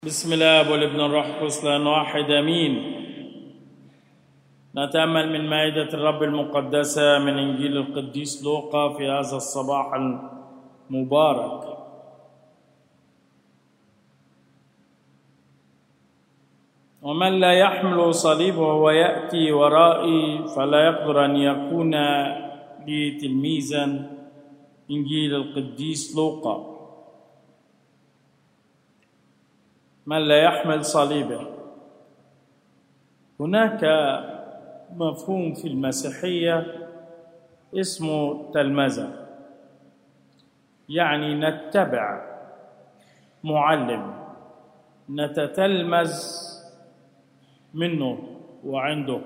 بسم الله والابن الروح القدس لان واحد امين نتامل من مائده الرب المقدسه من انجيل القديس لوقا في هذا الصباح المبارك ومن لا يحمل صليبه وياتي ورائي فلا يقدر ان يكون لي تلميذا انجيل القديس لوقا من لا يحمل صليبه هناك مفهوم في المسيحيه اسمه تلمذه يعني نتبع معلم نتتلمذ منه وعنده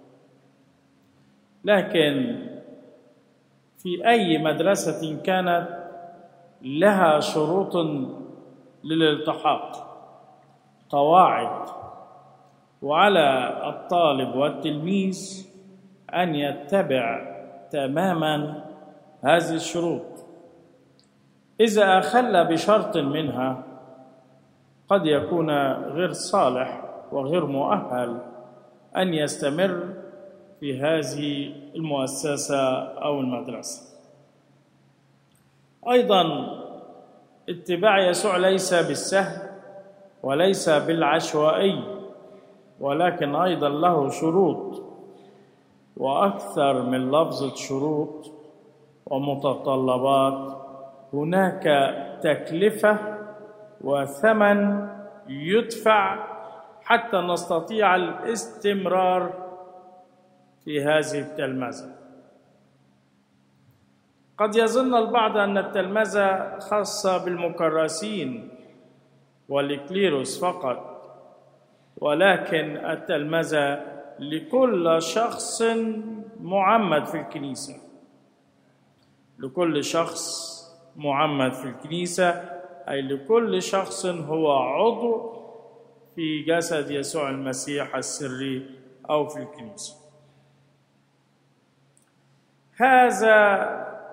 لكن في اي مدرسه كانت لها شروط للالتحاق قواعد وعلى الطالب والتلميذ ان يتبع تماما هذه الشروط اذا اخل بشرط منها قد يكون غير صالح وغير مؤهل ان يستمر في هذه المؤسسه او المدرسه ايضا اتباع يسوع ليس بالسهل وليس بالعشوائي ولكن ايضا له شروط واكثر من لفظه شروط ومتطلبات هناك تكلفه وثمن يدفع حتى نستطيع الاستمرار في هذه التلمذه قد يظن البعض ان التلمذه خاصه بالمكرسين والإكليروس فقط ولكن التلمذة لكل شخص معمد في الكنيسة لكل شخص معمد في الكنيسة أي لكل شخص هو عضو في جسد يسوع المسيح السري أو في الكنيسة هذا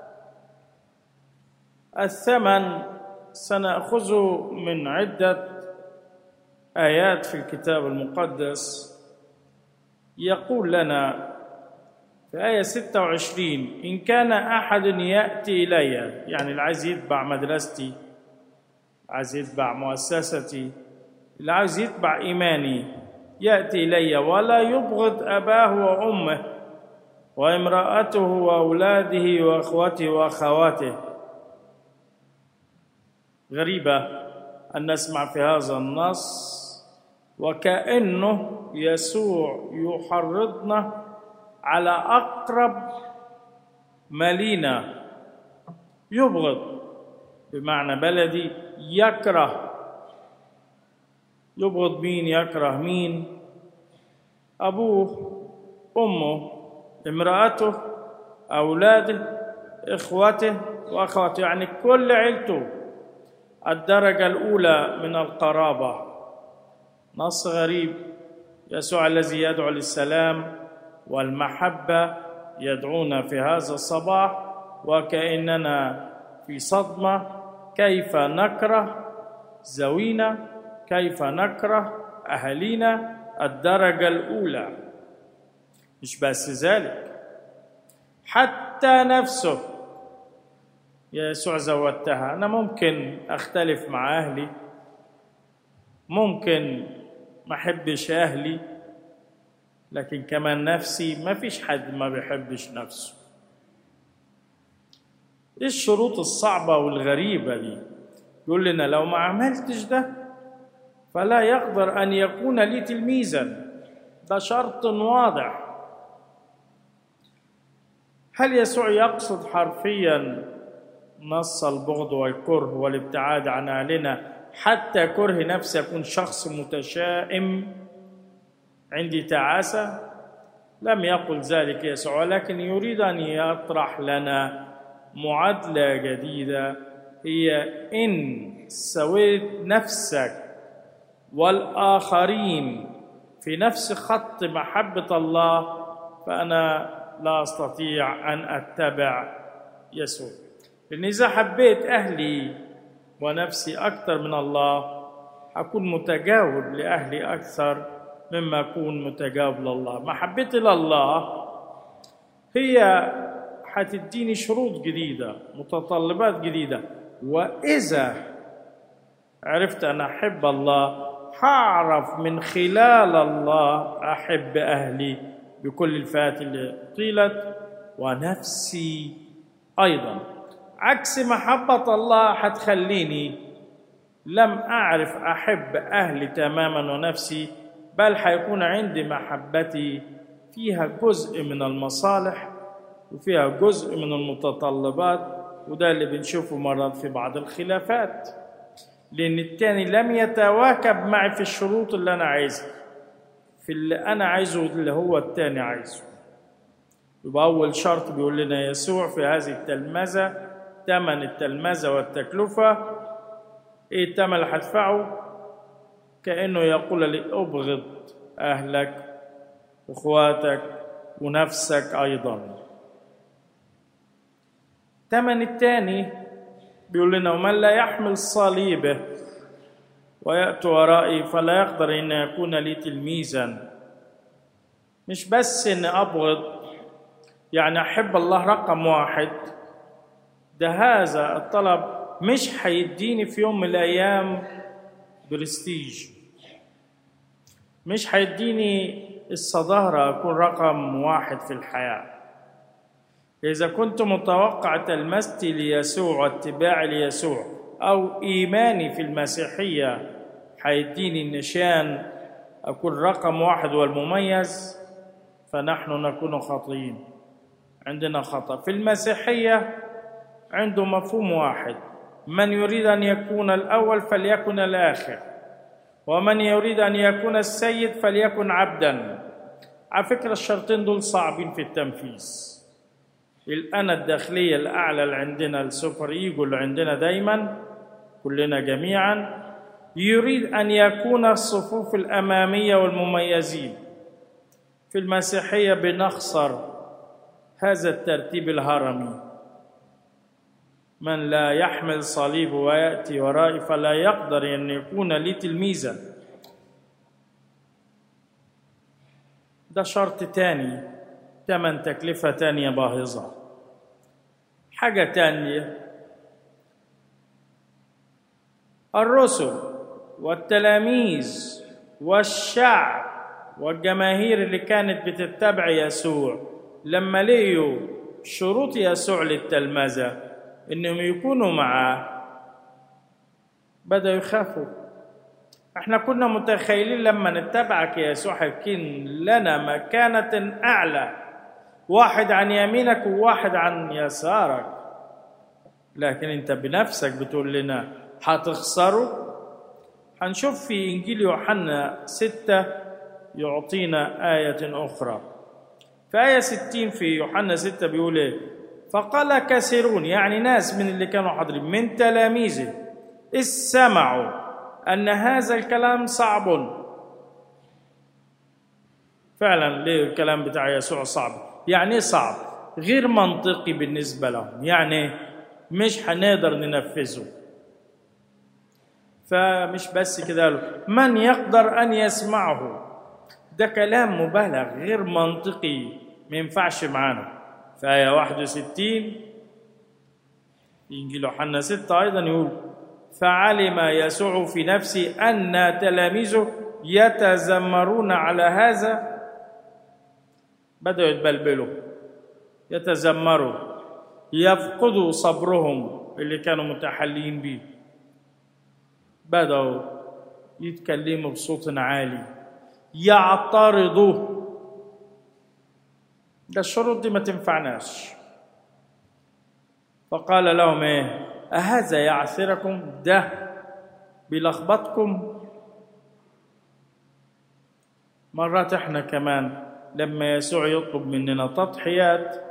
الثمن سنأخذه من عدة آيات في الكتاب المقدس يقول لنا في آية 26 إن كان أحد يأتي إلي يعني اللي عايز يتبع مدرستي عايز يتبع مؤسستي اللي عايز يتبع إيماني يأتي إلي ولا يبغض أباه وأمه وامرأته وأولاده وأخوته وأخواته غريبة أن نسمع في هذا النص وكأنه يسوع يحرضنا على أقرب ملينا يبغض بمعنى بلدي يكره يبغض مين يكره مين أبوه أمه امرأته أولاده إخوته وأخواته يعني كل عيلته الدرجة الأولى من القرابة نص غريب يسوع الذي يدعو للسلام والمحبة يدعونا في هذا الصباح وكأننا في صدمة كيف نكره زوينا كيف نكره أهالينا الدرجة الأولى مش بس ذلك حتى نفسه يا يسوع زودتها أنا ممكن أختلف مع أهلي ممكن ما أحبش أهلي لكن كمان نفسي ما فيش حد ما بيحبش نفسه إيه الشروط الصعبة والغريبة دي يقول لنا لو ما عملتش ده فلا يقدر أن يكون لي تلميذا ده شرط واضح هل يسوع يقصد حرفيا نص البغض والكره والابتعاد عن اهلنا حتى كره نفسي يكون شخص متشائم عندي تعاسه لم يقل ذلك يسوع ولكن يريد ان يطرح لنا معادله جديده هي ان سويت نفسك والاخرين في نفس خط محبه الله فانا لا استطيع ان اتبع يسوع لأن إذا حبيت أهلي ونفسي أكثر من الله حكون متجاوب لأهلي أكثر مما أكون متجاوب لله محبتي لله هي هتديني شروط جديدة متطلبات جديدة وإذا عرفت أن أحب الله هعرف من خلال الله أحب أهلي بكل الفئات اللي قيلت ونفسي أيضا عكس محبة الله هتخليني لم أعرف أحب أهلي تماما ونفسي بل حيكون عندي محبتي فيها جزء من المصالح وفيها جزء من المتطلبات وده اللي بنشوفه مرات في بعض الخلافات لأن التاني لم يتواكب معي في الشروط اللي أنا عايزها في اللي أنا عايزه اللي هو التاني عايزه يبقى أول شرط بيقول لنا يسوع في هذه التلمذة ثمن التلمذة والتكلفة إيه الثمن اللي هدفعه؟ كأنه يقول لي أبغض أهلك وإخواتك ونفسك أيضا الثمن الثاني بيقول لنا ومن لا يحمل صليبه ويأتي ورائي فلا يقدر أن يكون لي تلميذا مش بس أن أبغض يعني أحب الله رقم واحد ده هذا الطلب مش هيديني في يوم من الأيام برستيج مش هيديني الصدارة أكون رقم واحد في الحياة إذا كنت متوقع تلمستي ليسوع واتباعي ليسوع أو إيماني في المسيحية هيديني النشان أكون رقم واحد والمميز فنحن نكون خاطئين عندنا خطأ في المسيحية عنده مفهوم واحد من يريد أن يكون الأول فليكن الآخر ومن يريد أن يكون السيد فليكن عبدا على فكرة الشرطين دول صعبين في التنفيذ الأنا الداخلية الأعلى اللي عندنا السوبر إيجو اللي عندنا دايما كلنا جميعا يريد أن يكون الصفوف الأمامية والمميزين في المسيحية بنخسر هذا الترتيب الهرمي من لا يحمل صليبه ويأتي ورائي فلا يقدر أن يكون لي تلميذا ده شرط تاني تمن تكلفة تانية باهظة حاجة تانية الرسل والتلاميذ والشعب والجماهير اللي كانت بتتبع يسوع لما لقيوا شروط يسوع للتلمذة انهم يكونوا معاه بدأوا يخافوا احنا كنا متخيلين لما نتبعك يا يسوع هيكون لنا مكانة أعلى واحد عن يمينك وواحد عن يسارك لكن انت بنفسك بتقول لنا هتخسروا هنشوف في إنجيل يوحنا ستة يعطينا آية أخرى في آية ستين في يوحنا ستة بيقول إيه فقال كثيرون يعني ناس من اللي كانوا حاضرين من تلاميذه إذ سمعوا أن هذا الكلام صعب فعلا ليه الكلام بتاع يسوع صعب يعني صعب غير منطقي بالنسبة لهم يعني مش هنقدر ننفذه فمش بس كده من يقدر أن يسمعه ده كلام مبالغ غير منطقي ما ينفعش معانا في آية 61 إنجيل يوحنا 6 أيضا يقول فعلم يسوع في نفسه أن تلاميذه يتذمرون على هذا بدأوا يتبلبلوا يتذمروا يفقدوا صبرهم اللي كانوا متحلين به بدأوا يتكلموا بصوت عالي يعترضوا ده الشروط دي ما تنفعناش فقال لهم ايه أهذا يعثركم ده بيلخبطكم مرات احنا كمان لما يسوع يطلب مننا تضحيات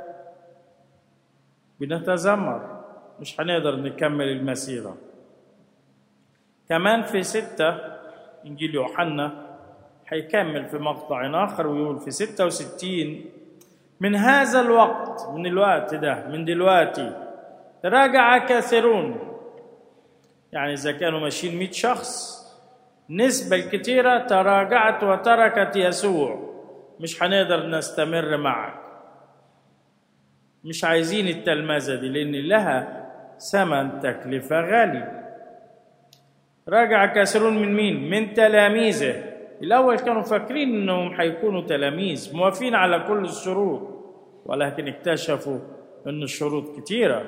بنتذمر مش هنقدر نكمل المسيرة كمان في ستة إنجيل يوحنا هيكمل في مقطع آخر ويقول في ستة وستين من هذا الوقت من الوقت ده من دلوقتي رجع كثيرون يعني إذا كانوا ماشيين مئة شخص النسبة الكتيرة تراجعت وتركت يسوع مش هنقدر نستمر معك مش عايزين التلمذة دي لأن لها ثمن تكلفة غالي رجع كثيرون من مين؟ من تلاميذه الأول كانوا فاكرين إنهم هيكونوا تلاميذ موافين على كل الشروط ولكن اكتشفوا إن الشروط كتيرة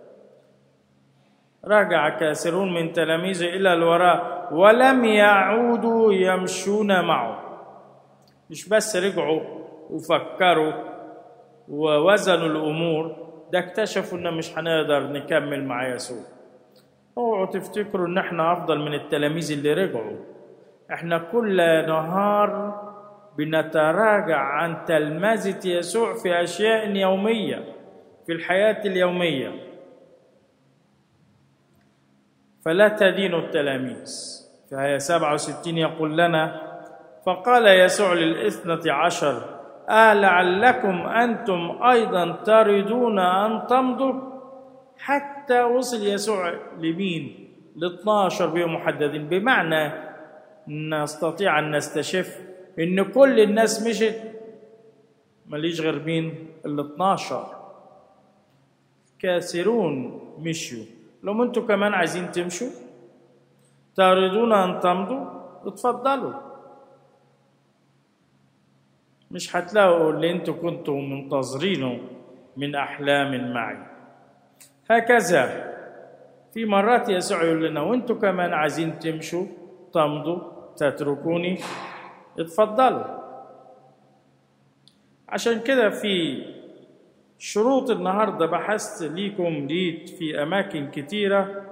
رجع كثيرون من تلاميذه إلى الوراء ولم يعودوا يمشون معه مش بس رجعوا وفكروا ووزنوا الأمور ده اكتشفوا إن مش هنقدر نكمل مع يسوع اوعوا تفتكروا إن احنا أفضل من التلاميذ اللي رجعوا احنا كل نهار بنتراجع عن تلمذة يسوع في أشياء يومية في الحياة اليومية فلا تدينوا التلاميذ في آية 67 يقول لنا فقال يسوع للإثنة عشر آه لعلكم أنتم أيضا تريدون أن تمضوا حتى وصل يسوع لمين؟ ل 12 بيوم محددين بمعنى نستطيع أن نستشف إن كل الناس مشت ماليش غير مين؟ ال 12 كثيرون مشوا لو انتوا كمان عايزين تمشوا تريدون ان تمضوا اتفضلوا مش هتلاقوا اللي انتوا كنتوا منتظرينه من احلام معي هكذا في مرات يسوع يقول لنا وانتوا كمان عايزين تمشوا تمضوا تتركوني اتفضلوا عشان كده في شروط النهاردة بحثت ليكم ليت في أماكن كتيرة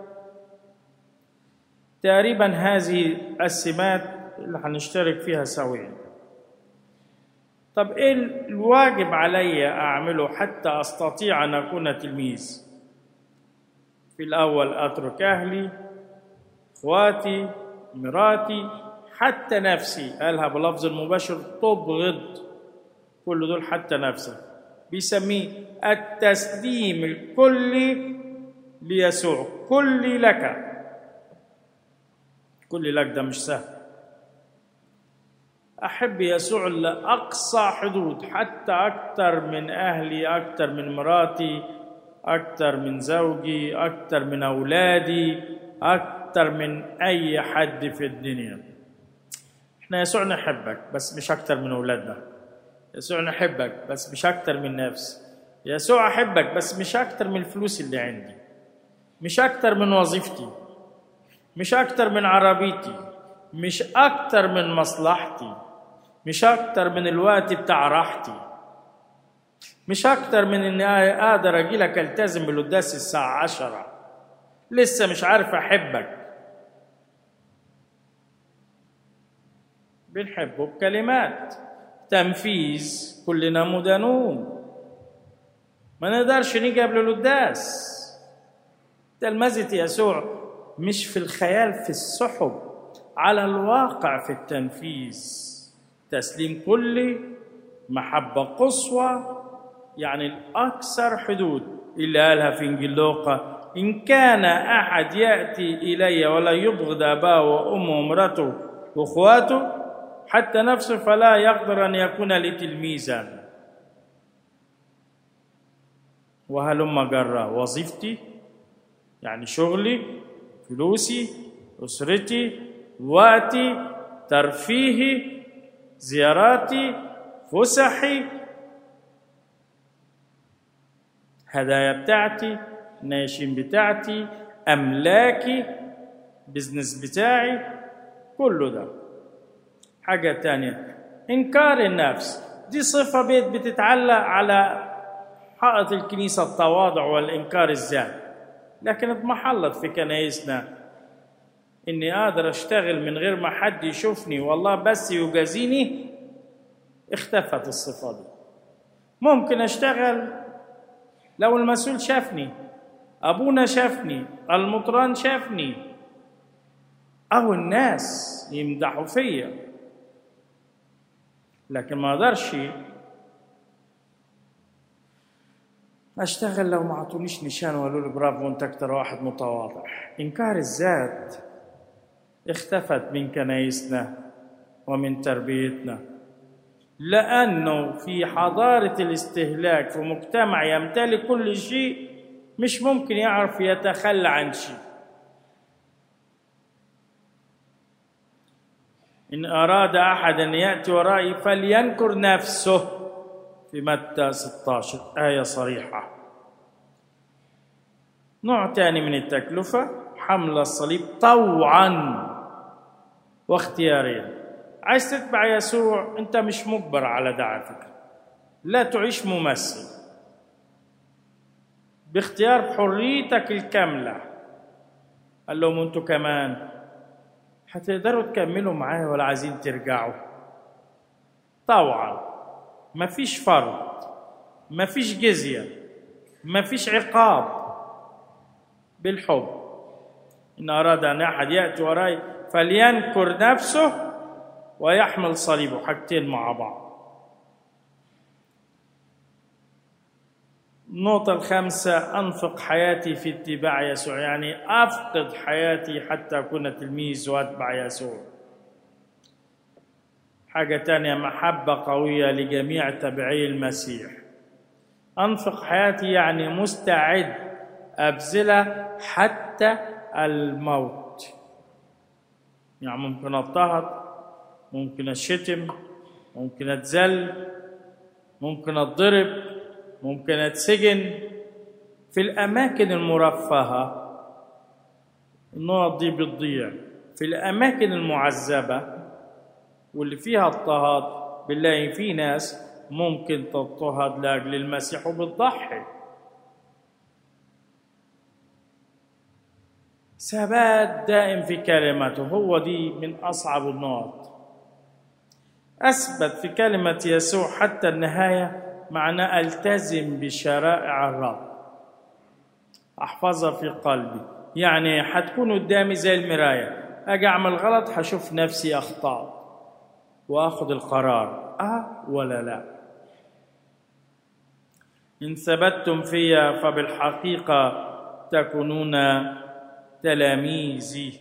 تقريبا هذه السمات اللي هنشترك فيها سويا طب ايه الواجب علي اعمله حتى استطيع ان اكون تلميذ في الاول اترك اهلي اخواتي مراتي حتى نفسي قالها بلفظ المباشر تبغض كل دول حتى نفسك بيسميه التسليم الكلي ليسوع كلي لك كلي لك ده مش سهل أحب يسوع لأقصى حدود حتى أكثر من أهلي أكثر من مراتي أكثر من زوجي أكثر من أولادي أكثر من أي حد في الدنيا إحنا يسوع نحبك بس مش أكثر من أولادنا يسوع نحبك بس مش أكتر من نفسي يسوع أحبك بس مش أكتر من الفلوس اللي عندي مش أكتر من وظيفتي مش أكتر من عربيتي مش أكتر من مصلحتي مش أكتر من الوقت بتاع راحتي مش أكتر من إني أقدر أجي لك ألتزم بالقداس الساعة عشرة لسه مش عارف أحبك بنحبه بكلمات تنفيذ كلنا مدانون ما نقدرش نيجي قبل القداس تلمذة يسوع مش في الخيال في السحب على الواقع في التنفيذ تسليم كلي محبة قصوى يعني الأكثر حدود اللي قالها في إنجيل لوقا إن كان أحد يأتي إلي ولا يبغض أباه وأمه وامرأته وأخواته حتى نفسه فلا يقدر أن يكون لي تلميذا وهلم جرى وظيفتي يعني شغلي فلوسي أسرتي وقتي ترفيهي زياراتي فسحي هدايا بتاعتي ناشين بتاعتي أملاكي بزنس بتاعي كله ده حاجة تانية إنكار النفس دي صفة بيت بتتعلق على حائط الكنيسة التواضع والإنكار الذات لكن اضمحلت في كنايسنا إني قادر أشتغل من غير ما حد يشوفني والله بس يجازيني اختفت الصفة دي ممكن أشتغل لو المسؤول شافني أبونا شافني المطران شافني أو الناس يمدحوا فيا لكن ما اقدرش اشتغل لو ما عطونيش نشان وقالوا لي برافو انت اكتر واحد متواضع انكار الذات اختفت من كنايسنا ومن تربيتنا لأنه في حضارة الاستهلاك في مجتمع يمتلك كل شيء مش ممكن يعرف يتخلى عن شيء إن أراد أحد أن يأتي ورائي فلينكر نفسه في متى 16 آية صريحة نوع تاني من التكلفة حمل الصليب طوعا واختياريا عايز تتبع يسوع انت مش مجبر على ده على فكره لا تعيش ممثل باختيار حريتك الكامله قال لهم انتوا كمان هتقدروا تكملوا معايا ولا عايزين ترجعوا طوعا مفيش فرض مفيش جزيه مفيش عقاب بالحب ان اراد ان احد ياتي وراي فلينكر نفسه ويحمل صليبه حاجتين مع بعض النقطة الخامسة أنفق حياتي في اتباع يسوع يعني أفقد حياتي حتى أكون تلميذ وأتبع يسوع حاجة تانية محبة قوية لجميع تبعي المسيح أنفق حياتي يعني مستعد أبذلها حتى الموت يعني ممكن أضطهد ممكن أشتم ممكن أتذل ممكن أتضرب ممكن أتسجن في الأماكن المرفهة النقط دي بتضيع في الأماكن المعذبة واللي فيها اضطهاد بنلاقي في ناس ممكن تضطهد لأجل المسيح وبتضحي ثبات دائم في كلمته هو دي من أصعب النقط أثبت في كلمة يسوع حتى النهاية معنى ألتزم بشرائع الرب أحفظها في قلبي يعني حتكون قدامي زي المراية أجي أعمل غلط هشوف نفسي أخطأت وأخذ القرار أه ولا لا إن ثبتتم فيا فبالحقيقة تكونون تلاميذي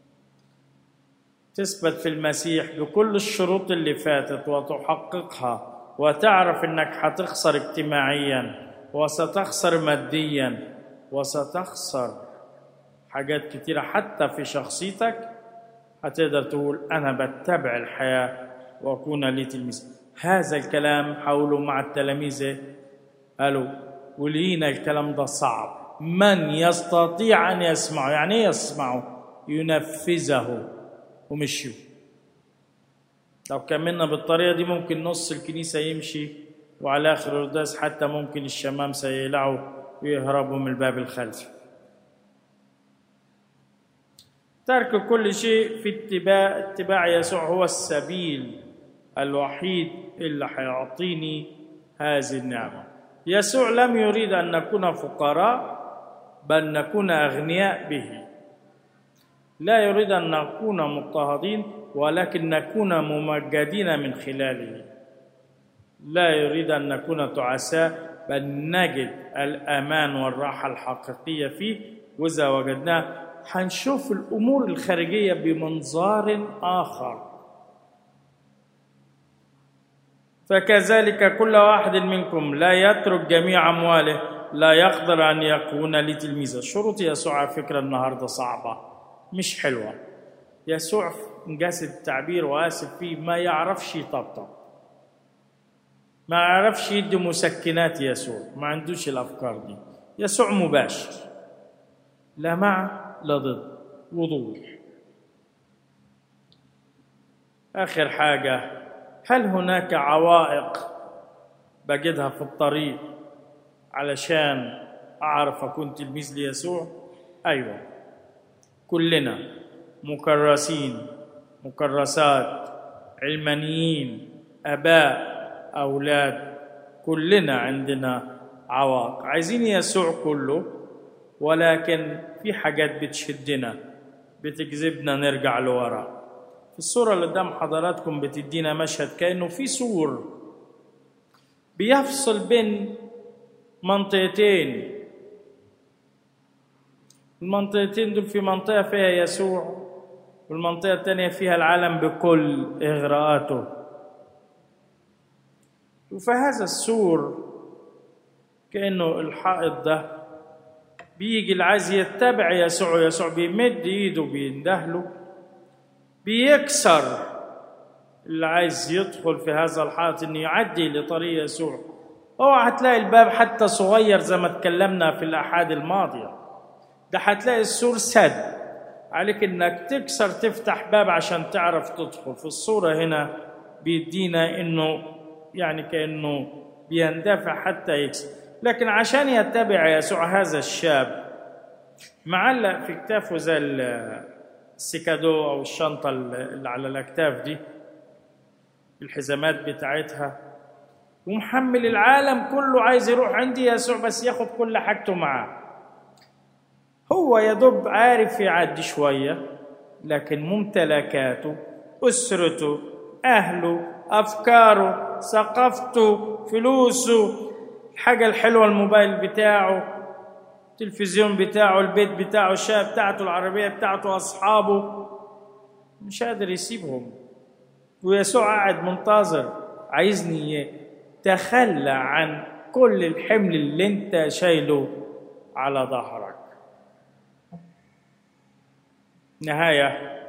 تثبت في المسيح بكل الشروط اللي فاتت وتحققها وتعرف انك هتخسر اجتماعيا وستخسر ماديا وستخسر حاجات كتيرة حتى في شخصيتك هتقدر تقول أنا بتبع الحياة وأكون لي تلميذ هذا الكلام حاولوا مع التلاميذ قالوا ولينا الكلام ده صعب من يستطيع أن يسمعه يعني إيه يسمعه ينفذه ومشوا لو كملنا بالطريقة دي ممكن نص الكنيسة يمشي وعلى آخر القداس حتى ممكن الشمامسة يقلعوا ويهربوا من الباب الخلفي ترك كل شيء في اتباع اتباع يسوع هو السبيل الوحيد اللي هيعطيني هذه النعمة يسوع لم يريد أن نكون فقراء بل نكون أغنياء به لا يريد أن نكون مضطهدين ولكن نكون ممجدين من خلاله لا يريد أن نكون تعساء بل نجد الأمان والراحة الحقيقية فيه وإذا وجدناه هنشوف الأمور الخارجية بمنظار آخر فكذلك كل واحد منكم لا يترك جميع أمواله لا يقدر أن يكون لتلميذه شروط يسوع على فكرة النهاردة صعبة مش حلوة يسوع انجاز التعبير وآسف فيه ما يعرفش يطبطب ما يعرفش يدي مسكنات يسوع ما عندوش الأفكار دي يسوع مباشر لا مع لا ضد وضوح آخر حاجة هل هناك عوائق بجدها في الطريق علشان أعرف أكون تلميذ ليسوع؟ أيوة كلنا مكرسين مكرسات علمانيين اباء اولاد كلنا عندنا عوائق عايزين يسوع كله ولكن في حاجات بتشدنا بتجذبنا نرجع لورا في الصوره اللي قدام حضراتكم بتدينا مشهد كانه في سور بيفصل بين منطقتين المنطقتين دول في منطقه فيها يسوع والمنطقة الثانية فيها العالم بكل إغراءاته وفهذا السور كأنه الحائط ده بيجي اللي عايز يتبع يسوع يسوع بيمد ايده بيندهله بيكسر اللي عايز يدخل في هذا الحائط انه يعدي لطريق يسوع اوعى هتلاقي الباب حتى صغير زي ما اتكلمنا في الاحاد الماضيه ده هتلاقي السور سد عليك انك تكسر تفتح باب عشان تعرف تدخل في الصوره هنا بيدينا انه يعني كانه بيندفع حتى يكسر لكن عشان يتبع يسوع هذا الشاب معلق في كتافه زي السكادو او الشنطه اللي على الاكتاف دي الحزامات بتاعتها ومحمل العالم كله عايز يروح عندي يسوع بس ياخد كل حاجته معاه هو يدب عارف يعدي شويه لكن ممتلكاته اسرته اهله افكاره ثقافته فلوسه الحاجه الحلوه الموبايل بتاعه التلفزيون بتاعه البيت بتاعه الشقه بتاعته العربيه بتاعته اصحابه مش قادر يسيبهم ويسوع قاعد منتظر عايزني تخلى عن كل الحمل اللي انت شايله على ظهرك نهايه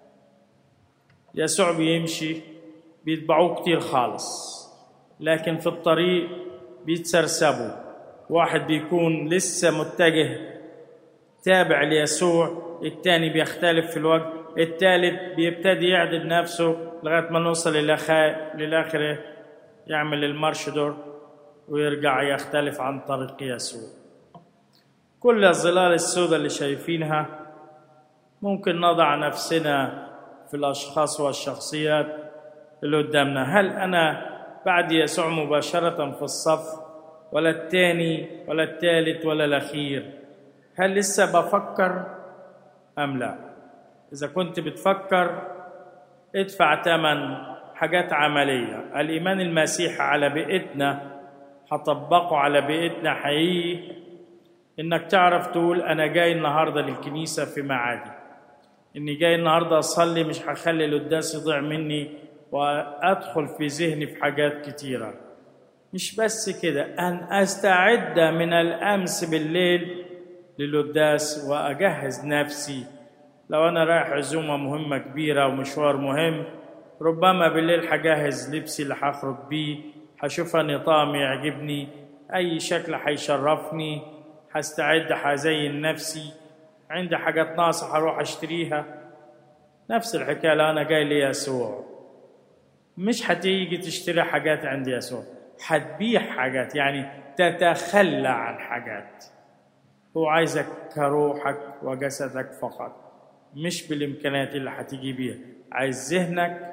يسوع بيمشي بيتبعوه كتير خالص لكن في الطريق بيتسرسبوا واحد بيكون لسه متجه تابع ليسوع التاني بيختلف في الوقت التالت بيبتدي يعدل نفسه لغايه ما نوصل للاخره يعمل المارش دور ويرجع يختلف عن طريق يسوع كل الظلال السوداء اللي شايفينها ممكن نضع نفسنا في الاشخاص والشخصيات اللي قدامنا هل انا بعد يسوع مباشره في الصف ولا الثاني ولا الثالث ولا الاخير هل لسه بفكر ام لا اذا كنت بتفكر ادفع ثمن حاجات عمليه الايمان المسيحي على بيئتنا هطبقه على بيئتنا حقيقي انك تعرف تقول انا جاي النهارده للكنيسه في معادي اني جاي النهارده اصلي مش هخلي القداس يضيع مني وادخل في ذهني في حاجات كتيره مش بس كده ان استعد من الامس بالليل للقداس واجهز نفسي لو انا رايح عزومه مهمه كبيره ومشوار مهم ربما بالليل هجهز لبسي اللي هخرج بيه هشوف نظام يعجبني اي شكل هيشرفني هستعد هزين نفسي عندي حاجات ناقصه هروح اشتريها نفس الحكايه لو انا جاي ليسوع مش هتيجي تشتري حاجات عند يسوع هتبيع حاجات يعني تتخلى عن حاجات هو عايزك كروحك وجسدك فقط مش بالامكانيات اللي هتيجي بيها عايز ذهنك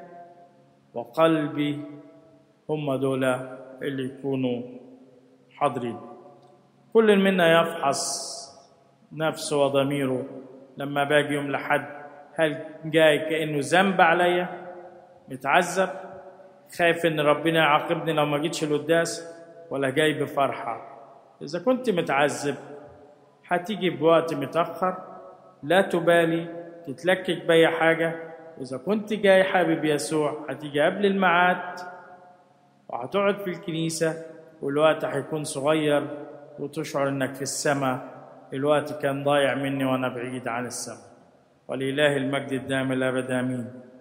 وقلبي هم دول اللي يكونوا حاضرين كل منا يفحص نفسه وضميره لما باجي يوم لحد هل جاي كانه ذنب عليا متعذب خايف ان ربنا يعاقبني لو ما جيتش القداس ولا جاي بفرحه اذا كنت متعذب هتيجي بوقت متاخر لا تبالي تتلكك باي حاجه واذا كنت جاي حابب يسوع هتيجي قبل الميعاد وهتقعد في الكنيسه والوقت هيكون صغير وتشعر انك في السماء الوقت كان ضايع مني وانا بعيد عن السماء ولله المجد الدائم الابد امين